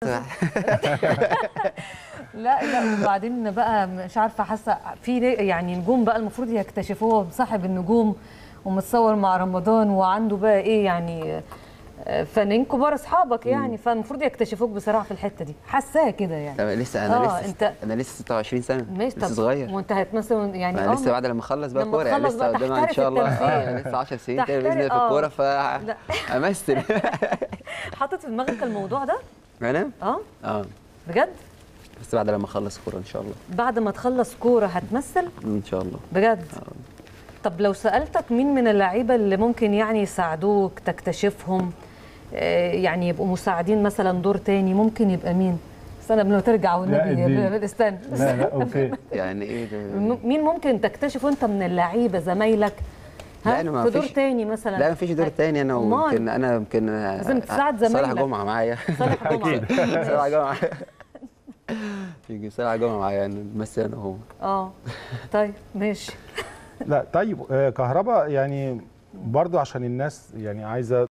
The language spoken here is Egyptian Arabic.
لا لا وبعدين بقى مش عارفه حاسه في يعني نجوم بقى المفروض يكتشفوه صاحب النجوم ومتصور مع رمضان وعنده بقى ايه يعني آه، فنانين كبار اصحابك يعني فالمفروض يكتشفوك بصراحه في الحته دي حاساه كده يعني طب لسه انا آه، لسه أنت- انا لسه 26 سنه ماشي لسه طب صغير وانت هتمثل يعني انا آه، لسه بعد لما اخلص بقى لما كوره يعني تخلص لسه بقى قدامي ان تحترف شاء الله التمثيل. اه لسه 10 سنين كده باذن الله تحترف- في الكوره آه. لا. فامثل حاطط في دماغك الموضوع ده انا اه اه بجد بس بعد لما اخلص كوره ان شاء الله بعد ما تخلص كوره هتمثل ان شاء الله بجد طب لو سألتك مين من اللعيبة اللي ممكن يعني يساعدوك تكتشفهم آه، يعني يبقوا مساعدين مثلا دور تاني ممكن يبقى مين؟ استنى قبل ما ترجع والنبي دي- استنى لا لا اوكي يعني ايه ده م- مين ممكن تكتشفه انت من اللعيبه زمايلك لا، ها أنا ما في دور فيش- تاني مثلا لا مفيش دور تاني انا أمال؟ ويمكن انا يمكن لازم تساعد صالح زمايلك. جمعه معايا صالح جمعه صالح جمعه يجي صالح جمعه معايا يعني نمثل انا وهو اه طيب ماشي لا طيب آه، كهرباء يعني برضو عشان الناس يعني عايزه